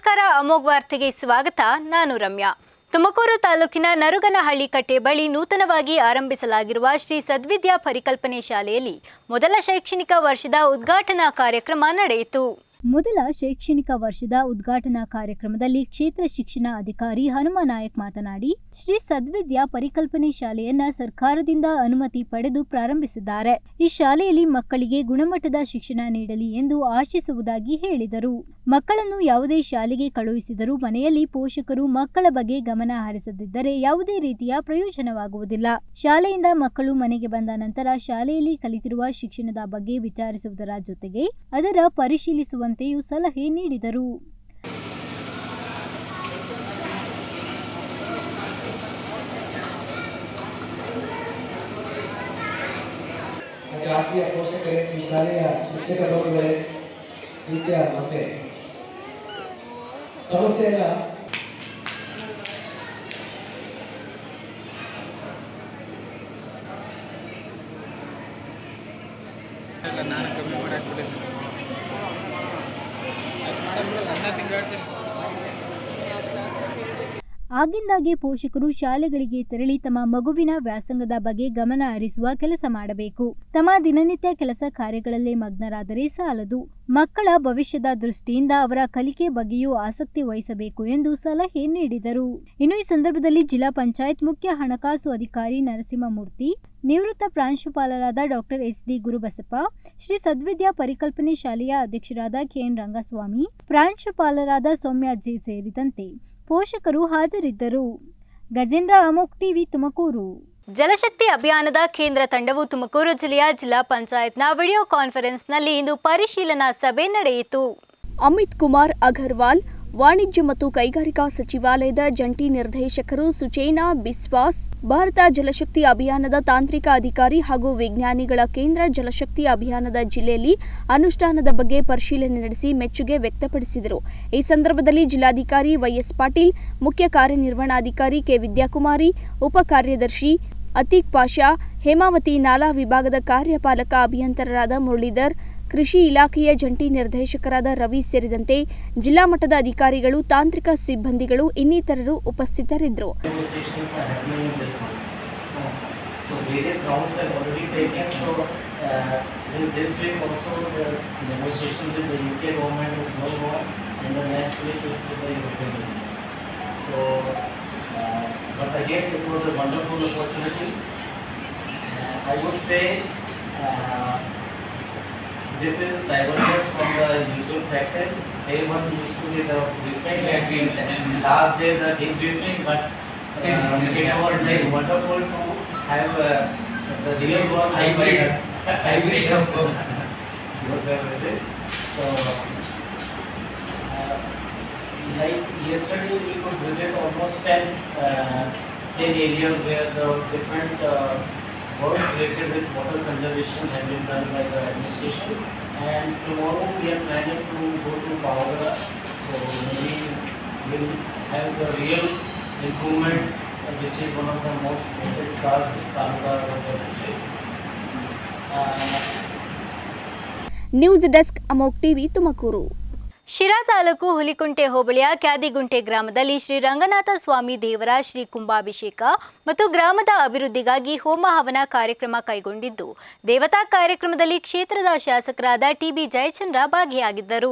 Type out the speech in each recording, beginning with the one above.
ನಮಸ್ಕಾರ ಅಮೋಘ್ ವಾರ್ತೆಗೆ ಸ್ವಾಗತ ನಾನು ರಮ್ಯಾ ತುಮಕೂರು ತಾಲೂಕಿನ ನರುಗನಹಳ್ಳಿ ಕಟ್ಟೆ ಬಳಿ ನೂತನವಾಗಿ ಆರಂಭಿಸಲಾಗಿರುವ ಶ್ರೀ ಸದ್ವಿದ್ಯಾ ಪರಿಕಲ್ಪನೆ ಶಾಲೆಯಲ್ಲಿ ಮೊದಲ ಶೈಕ್ಷಣಿಕ ವರ್ಷದ ಉದ್ಘಾಟನಾ ಕಾರ್ಯಕ್ರಮ ನಡೆಯಿತು ಮೊದಲ ಶೈಕ್ಷಣಿಕ ವರ್ಷದ ಉದ್ಘಾಟನಾ ಕಾರ್ಯಕ್ರಮದಲ್ಲಿ ಕ್ಷೇತ್ರ ಶಿಕ್ಷಣ ಅಧಿಕಾರಿ ಹನುಮ ನಾಯಕ್ ಮಾತನಾಡಿ ಶ್ರೀ ಸದ್ವಿದ್ಯಾ ಪರಿಕಲ್ಪನೆ ಶಾಲೆಯನ್ನ ಸರ್ಕಾರದಿಂದ ಅನುಮತಿ ಪಡೆದು ಪ್ರಾರಂಭಿಸಿದ್ದಾರೆ ಈ ಶಾಲೆಯಲ್ಲಿ ಮಕ್ಕಳಿಗೆ ಗುಣಮಟ್ಟದ ಶಿಕ್ಷಣ ನೀಡಲಿ ಎಂದು ಆಶಿಸುವುದಾಗಿ ಹೇಳಿದರು ಮಕ್ಕಳನ್ನು ಯಾವುದೇ ಶಾಲೆಗೆ ಕಳುಹಿಸಿದರೂ ಮನೆಯಲ್ಲಿ ಪೋಷಕರು ಮಕ್ಕಳ ಬಗ್ಗೆ ಗಮನ ಹರಿಸದಿದ್ದರೆ ಯಾವುದೇ ರೀತಿಯ ಪ್ರಯೋಜನವಾಗುವುದಿಲ್ಲ ಶಾಲೆಯಿಂದ ಮಕ್ಕಳು ಮನೆಗೆ ಬಂದ ನಂತರ ಶಾಲೆಯಲ್ಲಿ ಕಲಿತಿರುವ ಶಿಕ್ಷಣದ ಬಗ್ಗೆ ವಿಚಾರಿಸುವುದರ ಜೊತೆಗೆ ಅದರ ಪರಿಶೀಲಿಸುವಂತೆಯೂ ಸಲಹೆ ನೀಡಿದರು ಜಾತಿಯ ಪೋಷಕರೇ ಈ ಶಾಲೆಯ ಶಿಕ್ಷಕ ಲೋಕಗಳೇ ವಿದ್ಯಾ ಮತ್ತೆ ಸಂಸ್ಥೆಯ ನಾನು ಕಮ್ಮಿ ಮಾಡಿ ಹಾಕ್ಬಿಟ್ಟಿದ್ದೀನಿ ಅನ್ನ ತಿಂಗಳು ಹೇಳ್ತೀನಿ ಆಗಿಂದಾಗೆ ಪೋಷಕರು ಶಾಲೆಗಳಿಗೆ ತೆರಳಿ ತಮ್ಮ ಮಗುವಿನ ವ್ಯಾಸಂಗದ ಬಗ್ಗೆ ಗಮನ ಹರಿಸುವ ಕೆಲಸ ಮಾಡಬೇಕು ತಮ್ಮ ದಿನನಿತ್ಯ ಕೆಲಸ ಕಾರ್ಯಗಳಲ್ಲೇ ಮಗ್ನರಾದರೆ ಸಾಲದು ಮಕ್ಕಳ ಭವಿಷ್ಯದ ದೃಷ್ಟಿಯಿಂದ ಅವರ ಕಲಿಕೆ ಬಗ್ಗೆಯೂ ಆಸಕ್ತಿ ವಹಿಸಬೇಕು ಎಂದು ಸಲಹೆ ನೀಡಿದರು ಇನ್ನು ಈ ಸಂದರ್ಭದಲ್ಲಿ ಜಿಲ್ಲಾ ಪಂಚಾಯತ್ ಮುಖ್ಯ ಹಣಕಾಸು ಅಧಿಕಾರಿ ನರಸಿಂಹಮೂರ್ತಿ ನಿವೃತ್ತ ಪ್ರಾಂಶುಪಾಲರಾದ doctor S D Gurubasappa Shri Sadvidya ಪರಿಕಲ್ಪನೆ ಶಾಲೆಯ ಅಧ್ಯಕ್ಷರಾದ ಕೆಎನ್ ರಂಗಸ್ವಾಮಿ ಪ್ರಾಂಶುಪಾಲರಾದ ಸೌಮ್ಯ ಜೆ ಸೇರಿದಂತೆ ಪೋಷಕರು ಹಾಜರಿದ್ದರು ಗಜೇಂದ್ರ ಅಮೋಕ್ ಟಿವಿ ತುಮಕೂರು ಜಲಶಕ್ತಿ ಅಭಿಯಾನದ ಕೇಂದ್ರ ತಂಡವು ತುಮಕೂರು ಜಿಲ್ಲೆಯ ಜಿಲ್ಲಾ ಪಂಚಾಯತ್ನ ವಿಡಿಯೋ ಕಾನ್ಫರೆನ್ಸ್ನಲ್ಲಿ ಇಂದು ಪರಿಶೀಲನಾ ಸಭೆ ನಡೆಯಿತು ಅಮಿತ್ ಕುಮಾರ್ ಅಗರ್ವಾಲ್ ವಾಣಿಜ್ಯ ಮತ್ತು ಕೈಗಾರಿಕಾ ಸಚಿವಾಲಯದ ಜಂಟಿ ನಿರ್ದೇಶಕರು ಸುಚೇನಾ ಬಿಸ್ವಾಸ್ ಭಾರತ ಜಲಶಕ್ತಿ ಅಭಿಯಾನದ ತಾಂತ್ರಿಕ ಅಧಿಕಾರಿ ಹಾಗೂ ವಿಜ್ಞಾನಿಗಳ ಕೇಂದ್ರ ಜಲಶಕ್ತಿ ಅಭಿಯಾನದ ಜಿಲ್ಲೆಯಲ್ಲಿ ಅನುಷ್ಠಾನದ ಬಗ್ಗೆ ಪರಿಶೀಲನೆ ನಡೆಸಿ ಮೆಚ್ಚುಗೆ ವ್ಯಕ್ತಪಡಿಸಿದರು ಈ ಸಂದರ್ಭದಲ್ಲಿ ಜಿಲ್ಲಾಧಿಕಾರಿ ವೈಎಸ್ ಪಾಟೀಲ್ ಮುಖ್ಯ ಕಾರ್ಯನಿರ್ವಹಣಾಧಿಕಾರಿ ಕೆ ವಿದ್ಯಾಕುಮಾರಿ ಉಪ ಕಾರ್ಯದರ್ಶಿ ಅತೀಕ್ ಪಾಷಾ ಹೇಮಾವತಿ ನಾಲಾ ವಿಭಾಗದ ಕಾರ್ಯಪಾಲಕ ಅಭಿಯಂತರರಾದ ಮುರಳೀಧರ್ ಕೃಷಿ ಇಲಾಖೆಯ ಜಂಟಿ ನಿರ್ದೇಶಕರಾದ ರವಿ ಸೇರಿದಂತೆ ಜಿಲ್ಲಾ ಮಟ್ಟದ ಅಧಿಕಾರಿಗಳು ತಾಂತ್ರಿಕ ಸಿಬ್ಬಂದಿಗಳು ಇನ್ನಿತರರು ಉಪಸ್ಥಿತರಿದ್ದರು negotiations are happening in this month. Uh, So various rounds have already taken, so uh, in this week also the negotiation with the UK government is going on and the next week is with the European Union. So, uh, but again, it was a wonderful opportunity. Uh, I would say uh, this is divergence from the usual practice. Day one used to be the briefing and last day the debriefing, but uh, it was like wonderful to have uh, the real one hybrid, hybrid of both both the visits. So, uh, like yesterday we could visit almost 10, uh, 10 areas where the different uh, work related with water conservation have been done by the administration and tomorrow we are planning to go to Pavagara so maybe we'll have the real improvement uh, which is one of the most noticed tasks in Taluka of the district. Uh, news desk Amogh TV Tumakuru Sira taluk Hulikunte ಹೋಬಳಿಯ ಕ್ಯಾದಿಗುಂಟೆ ಗ್ರಾಮದಲ್ಲಿ ಶ್ರೀ ರಂಗನಾಥ ಸ್ವಾಮಿ ದೇವರ ಶ್ರೀ ಕುಂಭಾಭಿಷೇಕ ಮತ್ತು ಗ್ರಾಮದ ಅಭಿವೃದ್ಧಿಗಾಗಿ ಹೋಮ ಹವನ ಕಾರ್ಯಕ್ರಮ ಕೈಗೊಂಡಿದ್ದು ದೇವತಾ ಕಾರ್ಯಕ್ರಮದಲ್ಲಿ ಕ್ಷೇತ್ರದ ಶಾಸಕರಾದ ಟಿಬಿ ಜಯಚಂದ್ರ ಭಾಗಿಯಾಗಿದ್ದರು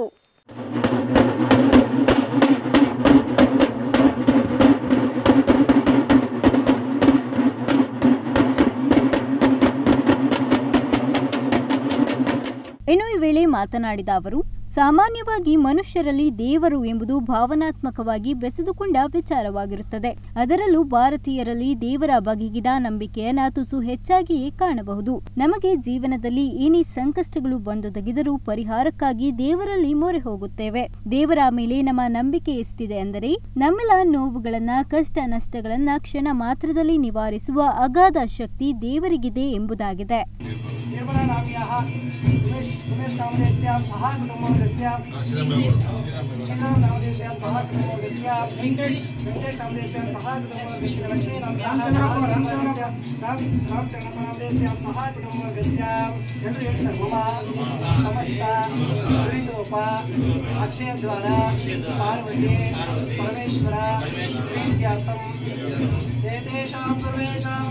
ಇನ್ನು ಈ ವೇಳೆ ಮಾತನಾಡಿದ ಅವರು ಸಾಮಾನ್ಯವಾಗಿ ಮನುಷ್ಯರಲ್ಲಿ ದೇವರು ಎಂಬುದು ಭಾವನಾತ್ಮಕವಾಗಿ ಬೆಸೆದುಕೊಂಡ ವಿಚಾರವಾಗಿರುತ್ತದೆ ಅದರಲ್ಲೂ ಭಾರತೀಯರಲ್ಲಿ ದೇವರ ಬಗೆಗಿನ ನಂಬಿಕೆಯನ್ನ ತುಸು ಹೆಚ್ಚಾಗಿಯೇ ಕಾಣಬಹುದು ನಮಗೆ ಜೀವನದಲ್ಲಿ ಏನೇ ಸಂಕಷ್ಟಗಳು ಬಂದೊದಗಿದರೂ ಪರಿಹಾರಕ್ಕಾಗಿ ದೇವರಲ್ಲಿ ಮೊರೆ ಹೋಗುತ್ತೇವೆ ದೇವರ ಮೇಲೆ ನಮ್ಮ ನಂಬಿಕೆ ಎಷ್ಟಿದೆ ಅಂದರೆ ನಮ್ಮೆಲ್ಲ ನೋವುಗಳನ್ನ ಕಷ್ಟ ನಷ್ಟಗಳನ್ನ ಕ್ಷಣ ಮಾತ್ರದಲ್ಲಿ ನಿವಾರಿಸುವ ಅಗಾಧ ಶಕ್ತಿ ದೇವರಿಗಿದೆ ಎಂಬುದಾಗಿದೆ निर्मलानाम्याः उमेश उमेशनामधेयस्यां सह कुटुम्बवर्गस्य श्रीरामनामधेयस्यां सह कुटुम्बवर्गस्य वेङ्कटेश वेङ्कटेशनामधेयस्यां सह कुटुम्बवर्गस्य लक्ष्मीनाम्याः सह कुटुम्बवर्गस्य राम रामचरणनामधेयस्यां सह कुटुम्बवर्गस्य ಎಲ್ಲರೂ ಹೇಳಿ ಸರ್ ಮಮ ಸಮಸ್ತ ದುರಿತೋಪ ಅಕ್ಷಯದ್ವಾರ ಪಾರ್ವತಿ ಪರಮೇಶ್ವರ ಪ್ರೀತ್ಯಾರ್ಥಂ ಏತೇಷಾಂ ಸರ್ವೇಷಾಂ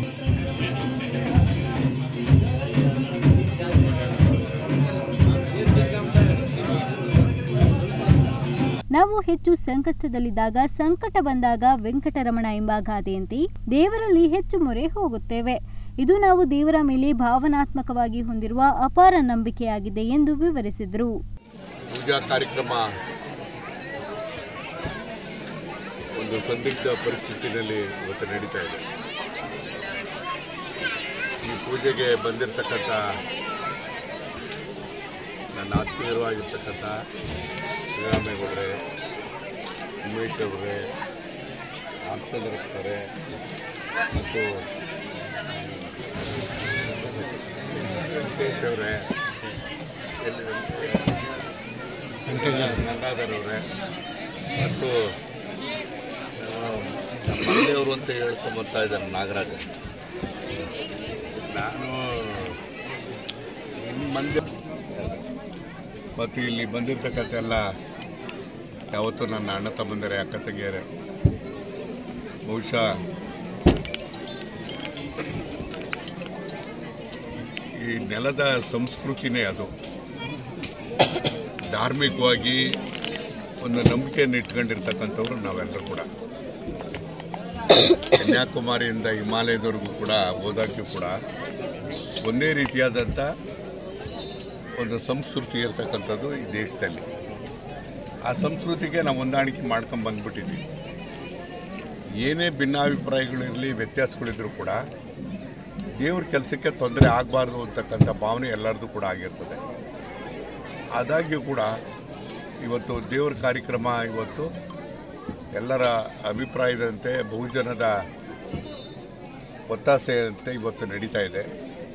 ನಾವು ಹೆಚ್ಚು ಸಂಕಷ್ಟದಲ್ಲಿದ್ದಾಗ ಸಂಕಟ ಬಂದಾಗ ವೆಂಕಟರಮಣ ಎಂಬ ಗಾದೆಯಂತೆ ದೇವರಲ್ಲಿ ಹೆಚ್ಚು ಮೊರೆ ಹೋಗುತ್ತೇವೆ ಇದು ನಾವು ದೇವರ ಮೇಲೆ ಭಾವನಾತ್ಮಕವಾಗಿ ಹೊಂದಿರುವ ಅಪಾರ ನಂಬಿಕೆಯಾಗಿದೆ ಎಂದು ವಿವರಿಸಿದರು ಪೂಜಾ ಕಾರ್ಯಕ್ರಮ ಒಂದು ಸಂದಿಗ್ಧ ಪರಿಸ್ಥಿತಿನಲ್ಲಿ ಇವತ್ತು ನಡೀತಾ ಇದೆ ಈ ಪೂಜೆಗೆ ಬಂದಿರತಕ್ಕಂಥ ನನ್ನ ಆತ್ಮೀಯರು ಆಗಿರ್ತಕ್ಕಂಥ ಶ್ರೀರಾಮೇಗೌಡರೆ ಉಮೇಶ್ ಅವರೇ ರಾಮಚಂದ್ರಪ್ಪರೇ ಮತ್ತು ವೆಂಕಟೇಶ್ ಅವರೇ ಎಲ್ಲಿ ಗಂಗಾಧರ್ ಅವರೇ ಮತ್ತು ಆ, ನಮ್ಮ ಮನೆಯವರು ಅಂತ ಹೇಳ್ಕೊಂಬರ್ತಾ ಇದ್ದಾರೆ ನಾಗರಾಜ ನಾನು ನಿಮ್ಮ ಮಂದಿ ಮತ್ತು ಇಲ್ಲಿ ಬಂದಿರ್ತಕ್ಕಂಥ ಎಲ್ಲ ಯಾವತ್ತೂ ನನ್ನ ಅಣ್ಣ ತಮ್ಮಂದರೆ ಅಕ್ಕ ತಂಗಿಯರೇ ಬಹುಶಃ ಈ ನೆಲದ ಸಂಸ್ಕೃತಿನೇ ಅದು ಧಾರ್ಮಿಕವಾಗಿ ಒಂದು ನಂಬಿಕೆಯನ್ನು ಇಟ್ಕೊಂಡಿರ್ತಕ್ಕಂಥವ್ರು ನಾವೆಲ್ಲರೂ ಕೂಡ ಕನ್ಯಾಕುಮಾರಿಯಿಂದ ಹಿಮಾಲಯದವರೆಗೂ ಕೂಡ ಹೋದಾಗ್ಯೂ ಕೂಡ ಒಂದೇ ರೀತಿಯಾದಂಥ ಒಂದು ಸಂಸ್ಕೃತಿ ಇರ್ತಕ್ಕಂಥದ್ದು ಈ ದೇಶದಲ್ಲಿ ಆ ಸಂಸ್ಕೃತಿಗೆ ನಾವು ಹೊಂದಾಣಿಕೆ ಮಾಡ್ಕೊಂಡು ಬಂದ್ಬಿಟ್ಟಿದ್ದೀವಿ ಏನೇ ಭಿನ್ನಾಭಿಪ್ರಾಯಗಳಿರಲಿ ವ್ಯತ್ಯಾಸಗಳಿದ್ರೂ ಕೂಡ ದೇವ್ರ ಕೆಲಸಕ್ಕೆ ತೊಂದರೆ ಆಗಬಾರ್ದು ಅಂತಕ್ಕಂಥ ಭಾವನೆ ಎಲ್ಲರದ್ದು ಕೂಡ ಆಗಿರ್ತದೆ ಆದಾಗ್ಯೂ ಕೂಡ ಇವತ್ತು ದೇವ್ರ ಕಾರ್ಯಕ್ರಮ ಇವತ್ತು ಎಲ್ಲರ ಅಭಿಪ್ರಾಯದಂತೆ ಬಹುಜನದ ಒತ್ತಾಸೆಯಂತೆ ಇವತ್ತು ನಡೀತಾ ಇದೆ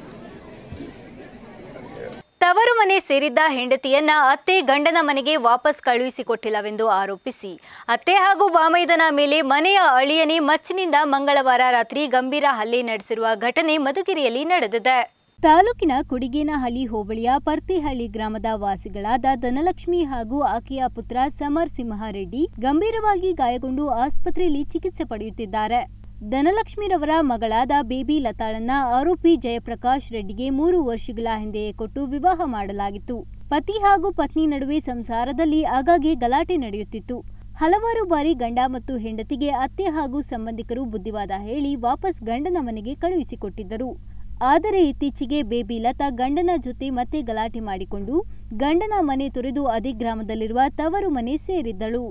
ತವರು ಮನೆ ಸೇರಿದ್ದ ಹೆಂಡತಿಯನ್ನ ಅತ್ತೆ ಗಂಡನ ಮನೆಗೆ ವಾಪಸ್ ಕಳುಹಿಸಿಕೊಟ್ಟಿಲ್ಲವೆಂದು ಆರೋಪಿಸಿ ಅತ್ತೆ ಹಾಗೂ ಬಾಮೈದನ ಮೇಲೆ ಮನೆಯ ಅಳಿಯನೇ ಮಚ್ಚಿನಿಂದ ಮಂಗಳವಾರ ರಾತ್ರಿ ಗಂಭೀರ ಹಲ್ಲೆ ನಡೆಸಿರುವ ಘಟನೆ ಮಧುಗಿರಿಯಲ್ಲಿ ನಡೆದಿದೆ ತಾಲೂಕಿನ ಕುಡಿಗೇನಹಳ್ಳಿ ಹೋಬಳಿಯ ಪರ್ತಿಹಳ್ಳಿ ಗ್ರಾಮದ ವಾಸಿಗಳಾದ ಧನಲಕ್ಷ್ಮಿ ಹಾಗೂ ಆಕೆಯ ಪುತ್ರ ಸಮರ್ ಸಿಂಹಾರೆಡ್ಡಿ ಗಂಭೀರವಾಗಿ ಗಾಯಗೊಂಡು ಆಸ್ಪತ್ರೆಯಲ್ಲಿ ಚಿಕಿತ್ಸೆ ಪಡೆಯುತ್ತಿದ್ದಾರೆ ಧನಲಕ್ಷ್ಮಿರವರ ಮಗಳಾದ ಬೇಬಿ ಲತಾಳನ್ನ ಆರೋಪಿ ಜಯಪ್ರಕಾಶ್ ರೆಡ್ಡಿಗೆ ಮೂರು ವರ್ಷಗಳ ಹಿಂದೆಯೇ ಕೊಟ್ಟು ವಿವಾಹ ಮಾಡಲಾಗಿತ್ತು ಪತಿ ಹಾಗೂ ಪತ್ನಿ ನಡುವೆ ಸಂಸಾರದಲ್ಲಿ ಆಗಾಗ್ಗೆ ಗಲಾಟೆ ನಡೆಯುತ್ತಿತ್ತು ಹಲವಾರು ಬಾರಿ ಗಂಡ ಮತ್ತು ಹೆಂಡತಿಗೆ ಅತ್ತೆ ಹಾಗೂ ಸಂಬಂಧಿಕರು ಬುದ್ಧಿವಾದ ಹೇಳಿ ವಾಪಸ್ ಗಂಡನ ಮನೆಗೆ ಕಳುಹಿಸಿಕೊಟ್ಟಿದ್ದರು ಆದರೆ ಇತ್ತೀಚೆಗೆ ಬೇಬಿ ಲತಾ ಗಂಡನ ಜೊತೆ ಮತ್ತೆ ಗಲಾಟೆ ಮಾಡಿಕೊಂಡು ಗಂಡನ ಮನೆ ತೊರೆದು ಅದೇ ಗ್ರಾಮದಲ್ಲಿರುವ ತವರು ಮನೆ ಸೇರಿದ್ದಳು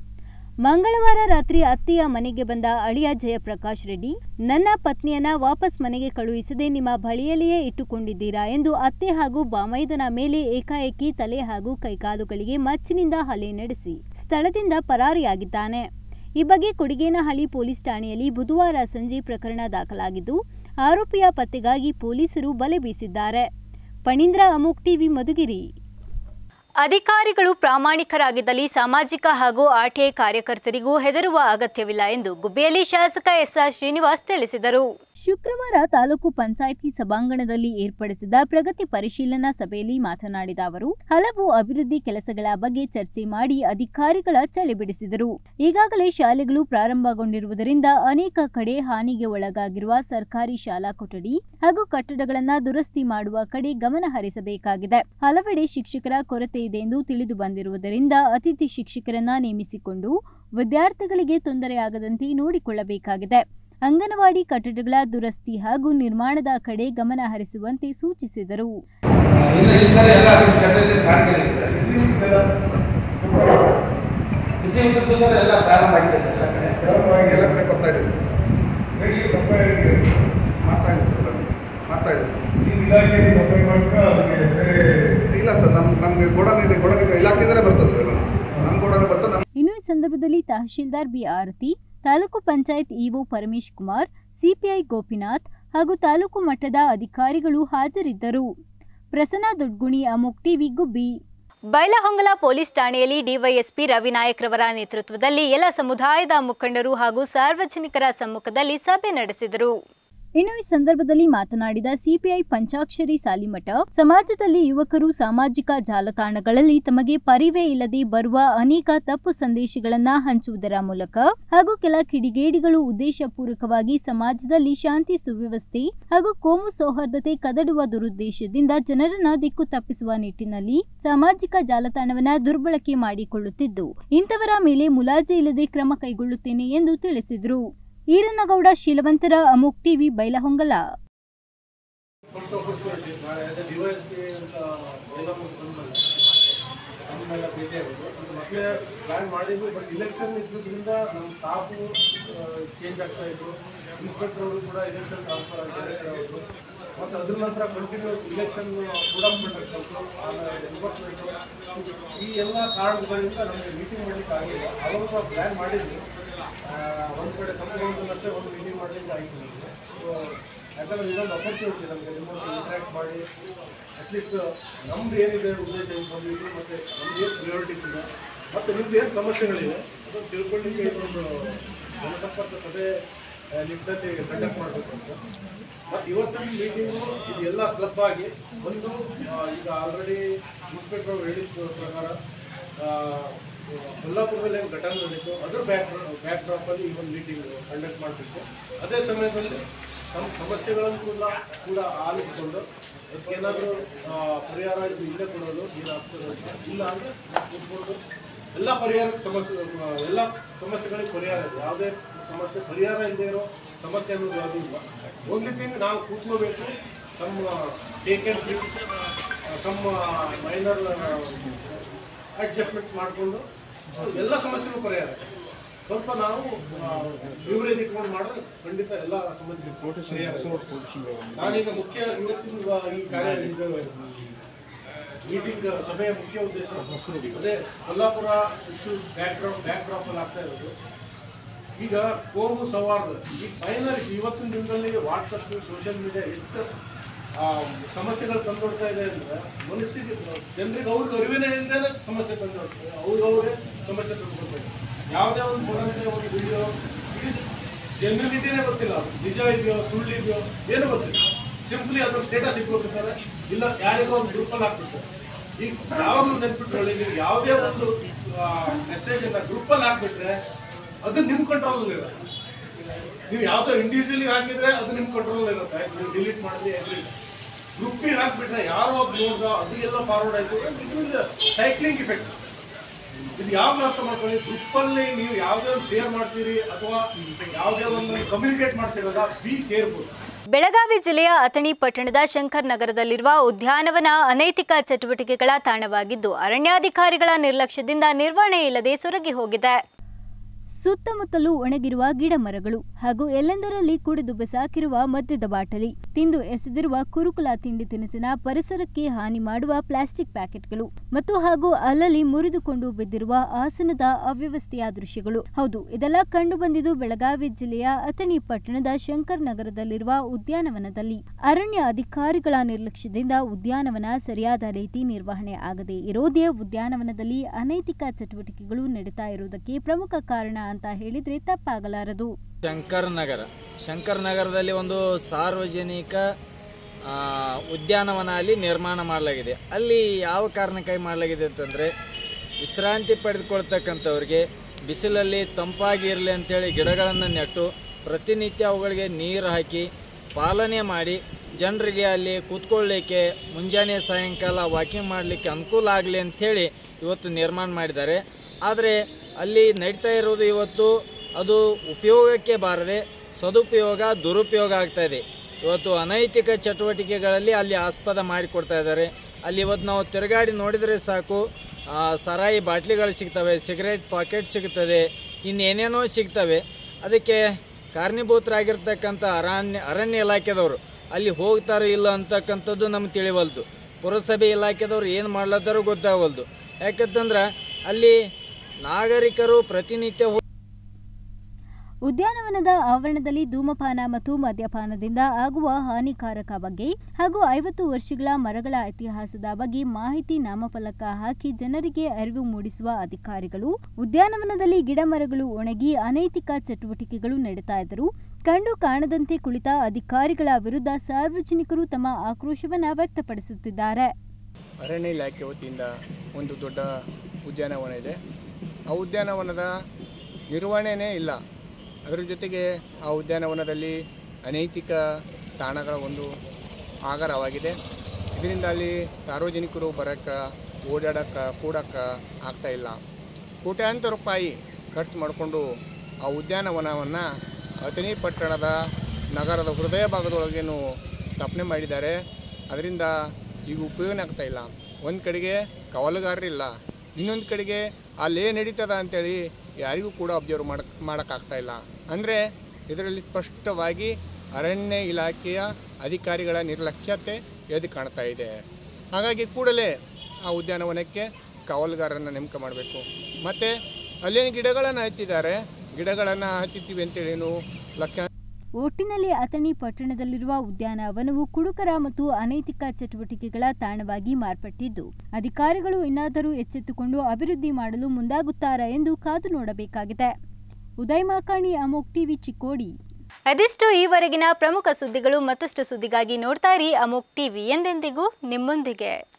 ಮಂಗಳವಾರ ರಾತ್ರಿ ಅತ್ತೆಯ ಮನೆಗೆ ಬಂದ ಅಳಿಯ ಜಯಪ್ರಕಾಶ್ ರೆಡ್ಡಿ ನನ್ನ ಪತ್ನಿಯನ್ನ ವಾಪಸ್ ಮನೆಗೆ ಕಳುಹಿಸದೆ ನಿಮ್ಮ ಬಳಿಯಲ್ಲಿಯೇ ಇಟ್ಟುಕೊಂಡಿದ್ದೀರಾ ಎಂದು ಅತ್ತೆ ಹಾಗೂ ಬಾಮೈದನ ಮೇಲೆ ಏಕಾಏಕಿ ತಲೆ ಹಾಗೂ ಕೈಕಾಲುಗಳಿಗೆ ಮಚ್ಚಿನಿಂದ ಹಲ್ಲೆ ನಡೆಸಿ ಸ್ಥಳದಿಂದ ಪರಾರಿಯಾಗಿದ್ದಾನೆ ಈ ಬಗ್ಗೆ ಕೊಡಿಗೇನಹಳ್ಳಿ ಪೊಲೀಸ್ ಠಾಣೆಯಲ್ಲಿ ಬುಧವಾರ ಸಂಜೆ ಪ್ರಕರಣ ದಾಖಲಾಗಿದ್ದು ಆರೋಪಿಯ ಪತ್ತೆಗಾಗಿ ಪೊಲೀಸರು ಬಲೆ ಬೀಸಿದ್ದಾರೆ ಪಣೀಂದ್ರ ಅಮೋಕ್ ಟಿವಿ ಮಧುಗಿರಿ ಅಧಿಕಾರಿಗಳು ಪ್ರಾಮಾಣಿಕರಾಗಿದ್ದಲ್ಲಿ ಸಾಮಾಜಿಕ ಹಾಗೂ ಆರ್ಟಿಐ ಕಾರ್ಯಕರ್ತರಿಗೂ ಹೆದರುವ ಅಗತ್ಯವಿಲ್ಲ ಎಂದು ಗುಬ್ಬಿಯಲ್ಲಿ ಶಾಸಕ ಎಸ್ಆರ್ ಶ್ರೀನಿವಾಸ್ ತಿಳಿಸಿದರು ಶುಕ್ರವಾರ ತಾಲೂಕು ಪಂಚಾಯಿತಿ ಸಭಾಂಗಣದಲ್ಲಿ ಏರ್ಪಡಿಸಿದ ಪ್ರಗತಿ ಪರಿಶೀಲನಾ ಸಭೆಯಲ್ಲಿ ಮಾತನಾಡಿದ ಅವರು ಹಲವು ಅಭಿವೃದ್ಧಿ ಕೆಲಸಗಳ ಬಗ್ಗೆ ಚರ್ಚೆ ಮಾಡಿ ಅಧಿಕಾರಿಗಳ ಚಳಿ ಬಿಡಿಸಿದರು ಈಗಾಗಲೇ ಶಾಲೆಗಳು ಪ್ರಾರಂಭಗೊಂಡಿರುವುದರಿಂದ ಅನೇಕ ಕಡೆ ಹಾನಿಗೆ ಒಳಗಾಗಿರುವ ಸರ್ಕಾರಿ ಶಾಲಾ ಕೊಠಡಿ ಹಾಗೂ ಕಟ್ಟಡಗಳನ್ನ ದುರಸ್ತಿ ಮಾಡುವ ಕಡೆ ಗಮನ ಹರಿಸಬೇಕಾಗಿದೆ ಹಲವೆಡೆ ಶಿಕ್ಷಕರ ಕೊರತೆ ಇದೆ ಎಂದು ತಿಳಿದು ಬಂದಿರುವುದರಿಂದ ಅತಿಥಿ ಶಿಕ್ಷಕರನ್ನ ನೇಮಿಸಿಕೊಂಡು ವಿದ್ಯಾರ್ಥಿಗಳಿಗೆ ತೊಂದರೆಯಾಗದಂತೆ ನೋಡಿಕೊಳ್ಳಬೇಕಾಗಿದೆ ಅಂಗನವಾಡಿ ಕಟ್ಟಡಗಳ ದುರಸ್ತಿ ಹಾಗೂ ನಿರ್ಮಾಣದ ಕಡೆ ಗಮನ ಹರಿಸುವಂತೆ ಸೂಚಿಸಿದರು ಇಲ್ಲ ಈ ಸರಿ ಎಲ್ಲ ಚಟುವಟಿಕೆ ಮಾಡ್ಕೊಂಡಿದೆ ಸರ್ ಬಿಸಿ ಊಟದ್ದು ಸರ್ ಎಲ್ಲ ಪ್ರಾರಂಭ ಆಗಿದೆ ಸರ್ ಎಲ್ಲ ಕಡೆ ಗೌರವವಾಗಿ ಎಲ್ಲ ಕಡೆ ಬರ್ತಾ ಇದೆ ಸರ್ ರೇಷನ್ ಸಪ್ಲೈ ಮಾಡ್ತಾ ಇದೆ ಸರ್ ಅದನ್ನು. ಮಾಡ್ತಾ ಇದೆ ಸರ್ ನೀವು ಇಲಾಖೆ ಸಪ್ಲೈ ಮಾಡ್ತೀರಾ ಅದಕ್ಕೆ ಬೇರೆ ಇಲ್ಲ ಸರ್ ನಮ್ಮ ನಮಗೆ ಗೋಡನ್ ಇದೆ ಗೋಡನ್ ಇಲಾಖೆಯಿಂದಲೇ ಬರ್ತದೆ ಸರ್ ಎಲ್ಲ ನಮ್ಮ ಗೋಡನ್ ಬರ್ತದೆ ನಮ್ಮ ಇನ್ನು ಈ ಸಂದರ್ಭದಲ್ಲಿ tahsildar B Aarti taluk panchayat EO Paramesh Kumar CPI Gopinath ಹಾಗೂ ತಾಲೂಕು ಮಟ್ಟದ ಅಧಿಕಾರಿಗಳು ಹಾಜರಿದ್ದರು ಪ್ರಸನ್ನ ದೊಡ್ಗುಣಿ ಅಮೋಕ್ ಟಿವಿ ಗುಬ್ಬಿ ಬೈಲಹೊಂಗಲ ಪೊಲೀಸ್ ಠಾಣೆಯಲ್ಲಿ ಡಿವೈಎಸ್ಪಿ ರವಿನಾಯಕ್ ರವರ ನೇತೃತ್ವದಲ್ಲಿ ಎಲ್ಲ ಸಮುದಾಯದ ಮುಖಂಡರು ಹಾಗೂ ಸಾರ್ವಜನಿಕರ ಸಮ್ಮುಖದಲ್ಲಿ ಸಭೆ ನಡೆಸಿದರು ಇನ್ನು ಈ ಸಂದರ್ಭದಲ್ಲಿ ಮಾತನಾಡಿದ ಸಿಪಿಐ ಪಂಚಾಕ್ಷರಿ ಸಾಲಿಮಠ ಸಮಾಜದಲ್ಲಿ ಯುವಕರು ಸಾಮಾಜಿಕ ಜಾಲತಾಣಗಳಲ್ಲಿ ತಮಗೆ ಪರಿವೇ ಇಲ್ಲದೆ ಬರುವ ಅನೇಕ ತಪ್ಪು ಸಂದೇಶಗಳನ್ನ ಹಂಚುವುದರ ಮೂಲಕ ಹಾಗೂ ಕೆಲ ಕಿಡಿಗೇಡಿಗಳು ಉದ್ದೇಶಪೂರ್ವಕವಾಗಿ ಸಮಾಜದಲ್ಲಿ ಶಾಂತಿ ಸುವ್ಯವಸ್ಥೆ ಹಾಗೂ ಕೋಮು ಸೌಹಾರ್ದತೆ ಕದಡುವ ದುರುದ್ದೇಶದಿಂದ ಜನರನ್ನ ದಿಕ್ಕು ತಪ್ಪಿಸುವ ನಿಟ್ಟಿನಲ್ಲಿ ಸಾಮಾಜಿಕ ಜಾಲತಾಣವನ್ನ ದುರ್ಬಳಕೆ ಮಾಡಿಕೊಳ್ಳುತ್ತಿದ್ದು ಇಂಥವರ ಮೇಲೆ ಮುಲಾಜೆ ಇಲ್ಲದೆ ಕ್ರಮ ಕೈಗೊಳ್ಳುತ್ತೇನೆ ಎಂದು ತಿಳಿಸಿದರು Eeranagouda Sheelavantar Amogh TV Bailhongal first opportunity ನಾಳೆ ಅದೇ ಡಿವೈಸ್ ಅಂತ ಎಲ್ಲ ಬಂದ್ಮೇಲೆ ನಮ್ಮೆಲ್ಲ ಭೇಟಿ ಆಗೋದು ಅದು ಮೊದಲೇ ಪ್ಲ್ಯಾನ್ ಮಾಡಿದ್ವಿ ಬಟ್ ಇಲೆಕ್ಷನ್ ಇದ್ದಿದ್ದರಿಂದ ನಮ್ಮ ಸ್ಟಾಫು ಚೇಂಜ್ ಆಗ್ತಾ ಇತ್ತು ಇನ್ಸ್ಪೆಕ್ಟರ್ ಅವರು ಕೂಡ ಇಲೆಕ್ಷನ್ ಟ್ರಾನ್ಸ್ಫರ್ ಆಗ್ತಾರೆ ಅವರು ಮತ್ತು ಅದ್ರ ನಂತರ ಕಂಟಿನ್ಯೂಸ್ ಇಲೆಕ್ಷನ್ ಕೂಡ ಸ್ವಲ್ಪ ಆಮೇಲೆ ಎನ್ಫೋರ್ಸ್ಮೆಂಟು ಈ ಎಲ್ಲ ಕಾರಣಗಳಿಂದ ನಮಗೆ ಮೀಟಿಂಗ್ ಮಾಡಲಿಕ್ಕೆ ಆಗಿಲ್ಲ ಅವಾಗ ಪ್ಲ್ಯಾನ್ ಮಾಡಿದ್ವಿ ಒಂದು ಕಡೆ ಸಂಪೂರ್ಣದಲ್ಲಷ್ಟೇ ಒಂದು ಮೀಟಿಂಗ್ ಮಾಡಲಿಕ್ಕೆ ಆಗಿಲ್ಲ ಸೊ ಯಾಕಂದ್ರೆ ಇದೊಂದು ಅಪರ್ಚುನಿಟಿ ನಮಗೆ ನಿಮ್ಮೊಂದು ಇಂಟ್ರ್ಯಾಕ್ಟ್ ಮಾಡಿ ಅಟ್ಲೀಸ್ಟ್ ನಮ್ದು ಏನಿದೆ ಉದ್ದೇಶ ಏನು ಬಂದಿದೆ ಮತ್ತು ನಮ್ದು ಏನು ಪ್ರಿಯಾರಿಟೀಸ್ ಇದೆ ಮತ್ತು ನಿಮ್ದು ಏನು ಸಮಸ್ಯೆಗಳಿವೆ ಅದನ್ನು ತಿಳ್ಕೊಳ್ಳಿಕ್ಕೆ ಇದೊಂದು ಜನಸಂಪರ್ಕ ಸಭೆ ಆ, ನಿಟ್ಟಿನಲ್ಲಿ ಕಂಡಕ್ಟ್ ಮಾಡಬೇಕು ಅಂತ ಮತ್ತು ಇವತ್ತಿನ ಮೀಟಿಂಗು ಇದು ಎಲ್ಲ ಕ್ಲಬ್ ಆಗಿ ಒಂದು ಆ, ಈಗ ಆಲ್ರೆಡಿ ಇನ್ಸ್ಪೆಕ್ಟರ್ ಅವರು ಹೇಳಿದ ಪ್ರಕಾರ ಆ, ಕೊಲ್ಲಾಪುರದಲ್ಲಿ ಏನು ಘಟನೆ ನಡೀತು ಅದ್ರ ಬ್ಯಾಕ್ ಬ್ಯಾಕ್ ಡ್ರಾಪಲ್ಲಿ ಈ ಒಂದು ಮೀಟಿಂಗ್ ಕಂಡಕ್ಟ್ ಮಾಡಬೇಕು ಅದೇ ಸಮಯದಲ್ಲಿ ನಮ್ಮ ಸಮಸ್ಯೆಗಳನ್ನು ಕೂಡ ಕೂಡ ಆಲಿಸಿಕೊಂಡು ಅದಕ್ಕೇನಾದರೂ ಪರಿಹಾರ ಇದು ಇಲ್ಲೇ ಕೊಡೋದು ಏನಾಗ್ತದೆ ಅಂತ ಇಲ್ಲ ಅಂದರೆ ಕೂತ್ಕೊಂಡು ಎಲ್ಲ ಪರಿಹಾರಕ್ಕೆ ಸಮಸ್ಯೆ ಆ, ಎಲ್ಲ ಸಮಸ್ಯೆಗಳಿಗೆ ಪರಿಹಾರ ಇದೆ ಯಾವುದೇ ಸಮಸ್ಯೆ ಪರಿಹಾರ ಇಲ್ಲದೆ ಇರೋ ಸಮಸ್ಯೆ ಅನ್ನೋದು ಯಾವುದೂ ಇಲ್ಲ ಓನ್ಲಿ ಥಿಂಗ್ ನಾವು ಕೂತ್ಕೋಬೇಕು some take and trip some minor adjustment ಮಾಡಿಕೊಂಡು ಎಲ್ಲ ಸಮಸ್ಯೆಗೂ ಪರಿಹಾರ ಇದೆ. ಸ್ವಲ್ಪ ನಾವು ವಿವರೇಜ್ ಇಟ್ಕೊಂಡು ಮಾಡಿದ್ರೆ ಖಂಡಿತ ಎಲ್ಲ ಸಮಸ್ಯೆ ಪರಿಹಾರ ಇದೆ. ನಾನೀಗ ಮುಖ್ಯ ಇವತ್ತಿನ ಈ ಕಾರ್ಯ ಇದು ಮೀಟಿಂಗ್ ಸಭೆಯ ಮುಖ್ಯ ಉದ್ದೇಶ ಅದೇ ಕೊಲ್ಲಾಪುರ ಇಷ್ಟು ಬ್ಯಾಕ್ ಡ್ರಾಪ್ ಬ್ಯಾಕ್ ಡ್ರಾಪ್ ಅಲ್ಲಿ ಆಗ್ತಾ ಇರೋದು ಈಗ ಕೋಮು ಸೌಹಾರ್ದ ಈ ಮೈನಾರಿಟಿ ಇವತ್ತಿನ ದಿನದಲ್ಲಿ ವಾಟ್ಸಪ್ ಸೋಷಿಯಲ್ ಮೀಡಿಯಾ ಎಷ್ಟು ಆ, ಸಮಸ್ಯೆಗಳು ತಂದೊಡ್ತಾ ಇದೆ ಅಂದ್ರೆ ಮನುಷ್ಯರಿಗೆ ಜನರಿಗೆ ಅವ್ರಿಗೆ ಅರಿವಿನೇ ಇಲ್ಲದೆ ಸಮಸ್ಯೆ ತಂದೊಡ್ತದೆ ಅವ್ರಿಗೆ ಅವ್ರಿಗೆ ಸಮಸ್ಯೆ ತಂದ್ಕೊಡ್ತಾ ಇದೆ ಯಾವುದೇ ಒಂದು ಬರಂತೆ ಒಂದು ವಿಡಿಯೋ ಜನರಿಟಿನೇ ಗೊತ್ತಿಲ್ಲ ಅದು ನಿಜ ಇದೆಯೋ ಸುಳ್ಳು ಇದೆಯೋ ಏನೂ ಗೊತ್ತಿಲ್ಲ ಸಿಂಪ್ಲಿ ಅದ್ರ ಸ್ಟೇಟಸ್ ಇಟ್ಕೊಳ್ತಿರ್ತಾರೆ ಇಲ್ಲ ಯಾರಿಗೋ ಒಂದು ಗ್ರೂಪಲ್ಲಿ ಹಾಕ್ಬಿಡ್ತಾರೆ ಈಗ ಯಾವಾಗಲೂ ನೆನ್ಪಿಟ್ಕೊಳ್ಳಿ ನೀವು ಯಾವುದೇ ಒಂದು ಮೆಸೇಜ್ ಅನ್ನ ಗ್ರೂಪಲ್ಲಿ ಹಾಕ್ಬಿಟ್ರೆ ಅದು ನಿಮ್ಮ ಕಂಟ್ರೋಲ್ ಇರುತ್ತೆ ನೀವು ಯಾವುದೋ ಇಂಡಿವಿಜುವಲಿ ಹಾಕಿದ್ರೆ ಅದು ನಿಮ್ಮ ಕಂಟ್ರೋಲ್ ಇರುತ್ತೆ ನೀವು ಡಿಲೀಟ್ ಮಾಡಿದ್ರೆ ಎಗ್ರಿ ಗ್ರೂಪಿಗೆ ಹಾಕ್ಬಿಟ್ರೆ ಯಾರೋ ಒಬ್ಬ ನೋಡ್ದ ಅದು ಎಲ್ಲ ಫಾರ್ವರ್ಡ್ ಆಯ್ತು ಇದು ಸೈಕ್ಲಿಂಗ್ ಇಫೆಕ್ಟ್ ಇದು ಯಾವಾಗಲೂ ಅರ್ಥ ಮಾಡ್ಕೊಳ್ಳಿ ಗ್ರೂಪಲ್ಲಿ ನೀವು ಯಾವುದೇ ಒಂದು ಶೇರ್ ಮಾಡ್ತೀರಿ ಅಥವಾ ಯಾವುದೇ ಒಂದು ಕಮ್ಯುನಿಕೇಟ್ ಮಾಡ್ತೀರಲ್ಲ ಬಿ ಕೇರ್ಫುಲ್ ಬೆಳಗಾವಿ ಜಿಲ್ಲೆಯ ಅಥಣಿ ಪಟ್ಟಣದ ಶಂಕರ್ ನಗರದಲ್ಲಿರುವ ಉದ್ಯಾನವನ ಅನೈತಿಕ ಚಟುವಟಿಕೆಗಳ ತಾಣವಾಗಿದ್ದು ಅರಣ್ಯಾಧಿಕಾರಿಗಳ ನಿರ್ಲಕ್ಷ್ಯದಿಂದ ನಿರ್ವಹಣೆ ಇಲ್ಲದೆ ಸೊರಗಿ ಹೋಗಿದೆ ಸುತ್ತಮುತ್ತಲೂ ಒಣಗಿರುವ ಗಿಡ ಮರಗಳು ಹಾಗೂ ಎಲ್ಲೆಂದರಲ್ಲಿ ಕುಡಿದು ಬೆಸಾಕಿರುವ ಮದ್ಯದ ಬಾಟಲಿ ತಿಂದು ಎಸೆದಿರುವ ಕುರುಕುಲ ತಿಂಡಿ ತಿನಿಸಿನ ಪರಿಸರಕ್ಕೆ ಹಾನಿ ಮಾಡುವ ಪ್ಲಾಸ್ಟಿಕ್ ಪ್ಯಾಕೆಟ್ಗಳು ಮತ್ತು ಹಾಗೂ ಅಲ್ಲಲ್ಲಿ ಮುರಿದುಕೊಂಡು ಬಿದ್ದಿರುವ ಆಸನದ ಅವ್ಯವಸ್ಥೆಯ ದೃಶ್ಯಗಳು ಹೌದು ಇದೆಲ್ಲ ಕಂಡು ಬಂದಿದ್ದು ಬೆಳಗಾವಿ ಜಿಲ್ಲೆಯ ಅಥಣಿ ಪಟ್ಟಣದ ಶಂಕರ್ ನಗರದಲ್ಲಿರುವ ಉದ್ಯಾನವನದಲ್ಲಿ ಅರಣ್ಯ ಅಧಿಕಾರಿಗಳ ನಿರ್ಲಕ್ಷ್ಯದಿಂದ ಉದ್ಯಾನವನ ಸರಿಯಾದ ರೀತಿ ನಿರ್ವಹಣೆ ಆಗದೆ ಇರೋದೇ ಉದ್ಯಾನವನದಲ್ಲಿ ಅನೈತಿಕ ಚಟುವಟಿಕೆಗಳು ನಡೀತಾ ಇರುವುದಕ್ಕೆ ಪ್ರಮುಖ ಕಾರಣ ಅಂತ ಹೇಳಿದ್ರೆ ತಪ್ಪಾಗಲಾರದು ಶಂಕರ್ ನಗರ ಶಂಕರ್ ನಗರದಲ್ಲಿ ಒಂದು ಸಾರ್ವಜನಿಕ ಆ, ಉದ್ಯಾನವನ ಅಲ್ಲಿ ನಿರ್ಮಾಣ ಮಾಡಲಾಗಿದೆ ಅಲ್ಲಿ ಯಾವ ಕಾರಣಕ್ಕಾಗಿ ಮಾಡಲಾಗಿದೆ ಅಂತಂದರೆ ವಿಶ್ರಾಂತಿ ಪಡೆದುಕೊಳ್ತಕ್ಕಂಥವ್ರಿಗೆ ಬಿಸಿಲಲ್ಲಿ ತಂಪಾಗಿ ಇರಲಿ ಅಂತೇಳಿ ಗಿಡಗಳನ್ನು ನೆಟ್ಟು ಪ್ರತಿನಿತ್ಯ ಅವುಗಳಿಗೆ ನೀರು ಹಾಕಿ ಪಾಲನೆ ಮಾಡಿ ಜನರಿಗೆ ಅಲ್ಲಿ ಕೂತ್ಕೊಳ್ಳಿಕ್ಕೆ ಮುಂಜಾನೆ ಸಾಯಂಕಾಲ ವಾಕಿಂಗ್ ಮಾಡಲಿಕ್ಕೆ ಅನುಕೂಲ ಆಗಲಿ ಅಂಥೇಳಿ ಇವತ್ತು ನಿರ್ಮಾಣ ಮಾಡಿದ್ದಾರೆ ಆದರೆ ಅಲ್ಲಿ ನಡೀತಾ ಇರೋದು ಇವತ್ತು ಅದು ಉಪಯೋಗಕ್ಕೆ ಬಾರದೆ ಸದುಪಯೋಗ ದುರುಪಯೋಗ ಆಗ್ತಾ ಇದೆ ಇವತ್ತು ಅನೈತಿಕ ಚಟುವಟಿಕೆಗಳಲ್ಲಿ ಅಲ್ಲಿ ಆಸ್ಪದ ಮಾಡಿಕೊಡ್ತಾ ಇದ್ದಾರೆ ಅಲ್ಲಿ ಇವತ್ತು ನಾವು ತಿರುಗಾಡಿ ನೋಡಿದರೆ ಸಾಕು ಆ, ಸರಾಯಿ ಬಾಟ್ಲಿಗಳು ಸಿಗ್ತವೆ ಸಿಗರೇಟ್ ಪಾಕೆಟ್ ಸಿಗ್ತದೆ ಇನ್ನೇನೇನೋ ಸಿಗ್ತವೆ ಅದಕ್ಕೆ ಕಾರಣೀಭೂತರಾಗಿರ್ತಕ್ಕಂಥ ಅರಣ್ಯ ಅರಣ್ಯ ಇಲಾಖೆದವರು ಅಲ್ಲಿ ಹೋಗ್ತಾರೋ ಇಲ್ಲ ಅಂತಕ್ಕಂಥದ್ದು ನಮ್ಗೆ ತಿಳಿವಲ್ದು ಪುರಸಭೆ ಇಲಾಖೆದವ್ರು ಏನು ಮಾಡ್ಲತ್ತಾರೋ ಗೊತ್ತಾಗವಲ್ದು ಯಾಕಂತಂದ್ರೆ ಅಲ್ಲಿ ನಾಗರಿಕರು ಪ್ರತಿನಿತ್ಯ ಹೋ- ಉದ್ಯಾನವನದ ಆವರಣದಲ್ಲಿ ಧೂಮಪಾನ ಮತ್ತು ಮದ್ಯಪಾನದಿಂದ ಆಗುವ ಹಾನಿಕಾರಕ ಬಗ್ಗೆ ಹಾಗೂ ಐವತ್ತು ವರ್ಷಗಳ ಮರಗಳ ಇತಿಹಾಸದ ಬಗ್ಗೆ ಮಾಹಿತಿ ನಾಮಫಲಕ ಹಾಕಿ ಜನರಿಗೆ ಅರಿವು ಮೂಡಿಸುವ ಅಧಿಕಾರಿಗಳು ಉದ್ಯಾನವನದಲ್ಲಿ ಗಿಡ ಮರಗಳು ಒಣಗಿ ಅನೈತಿಕ ಚಟುವಟಿಕೆಗಳು ನಡೀತಾ ಇದ್ದರು ಕಂಡು ಕಾಣದಂತೆ ಕುಳಿತ ಅಧಿಕಾರಿಗಳ ವಿರುದ್ಧ ಸಾರ್ವಜನಿಕರು ತಮ್ಮ ಆಕ್ರೋಶವನ್ನ ವ್ಯಕ್ತಪಡಿಸುತ್ತಿದ್ದಾರೆ ಅರಣ್ಯ ಇಲಾಖೆ ವತಿಯಿಂದ ಒಂದು ದೊಡ್ಡ ಉದ್ಯಾನವನ ಇದೆ ಆ ಉದ್ಯಾನವನದ ನಿರ್ವಹಣೆಯೇ ಇಲ್ಲ ಅದರ ಜೊತೆಗೆ ಆ ಉದ್ಯಾನವನದಲ್ಲಿ ಅನೈತಿಕ ತಾಣಗಳ ಒಂದು ಆಗರವಾಗಿದೆ ಇದರಿಂದ ಅಲ್ಲಿ ಸಾರ್ವಜನಿಕರು ಬರೋಕ್ಕೆ ಓಡಾಡೋಕ್ಕೆ ಕೂಡೋಕ್ಕೆ ಆಗ್ತಾ ಇಲ್ಲ ಕೋಟ್ಯಾಂತರ ರೂಪಾಯಿ ಖರ್ಚು ಮಾಡಿಕೊಂಡು ಆ ಉದ್ಯಾನವನವನ್ನು ಅಥಣಿ ಪಟ್ಟಣದ ನಗರದ ಹೃದಯ ಭಾಗದೊಳಗೇನು ಸ್ಥಾಪನೆ ಮಾಡಿದ್ದಾರೆ ಅದರಿಂದ ಈಗ ಉಪಯೋಗ ಆಗ್ತಾ ಇಲ್ಲ ಒಂದು ಕಡೆಗೆ ಕವಲುಗಾರರಿಲ್ಲ ಇನ್ನೊಂದು ಕಡೆಗೆ ಅಲ್ಲಿ ಏನು ನಡೀತದ ಅಂತೇಳಿ ಯಾರಿಗೂ ಕೂಡ ಅಬ್ಸರ್ವ್ ಮಾಡಕ್ ಮಾಡೋಕ್ಕಾಗ್ತಾ ಇಲ್ಲ ಅಂದರೆ ಇದರಲ್ಲಿ ಸ್ಪಷ್ಟವಾಗಿ ಅರಣ್ಯ ಇಲಾಖೆಯ ಅಧಿಕಾರಿಗಳ ನಿರ್ಲಕ್ಷ್ಯತೆ ಎದ್ದು ಕಾಣ್ತಾ ಇದೆ ಹಾಗಾಗಿ ಕೂಡಲೇ ಆ ಉದ್ಯಾನವನಕ್ಕೆ ಕಾವಲುಗಾರರನ್ನು ನೇಮಕ ಮಾಡಬೇಕು ಮತ್ತು ಅಲ್ಲೇನು ಗಿಡಗಳನ್ನು ಹಚ್ಚಿದ್ದಾರೆ ಗಿಡಗಳನ್ನು ಹಚ್ಚಿದ್ದೀವಿ ಅಂತೇಳೇನು ಲಕ್ಷ ಒಟ್ಟಿನಲ್ಲಿ ಅಥಣಿ ಪಟ್ಟಣದಲ್ಲಿರುವ ಉದ್ಯಾನವನವು ಕುಡುಕರ ಮತ್ತು ಅನೈತಿಕ ಚಟುವಟಿಕೆಗಳ ತಾಣವಾಗಿ ಮಾರ್ಪಟ್ಟಿದ್ದು ಅಧಿಕಾರಿಗಳು ಇನ್ನಾದರೂ ಎಚ್ಚೆತ್ತುಕೊಂಡು ಅಭಿವೃದ್ಧಿ ಮಾಡಲು ಮುಂದಾಗುತ್ತಾರಾ ಎಂದು ಕಾದು ನೋಡಬೇಕಾಗಿದೆ ಉದಯ್ ಮಾಕಾಣಿ ಅಮೋಕ್ ಟಿವಿ ಚಿಕ್ಕೋಡಿ ಅದಿಷ್ಟು ಈವರೆಗಿನ ಪ್ರಮುಖ ಸುದ್ದಿಗಳು ಮತ್ತಷ್ಟು ಸುದ್ದಿಗಾಗಿ ನೋಡ್ತಾ ಇರಿ ಅಮೋಕ್ ಟಿವಿ ಎಂದೆಂದಿಗೂ ನಿಮ್ಮೊಂದಿಗೆ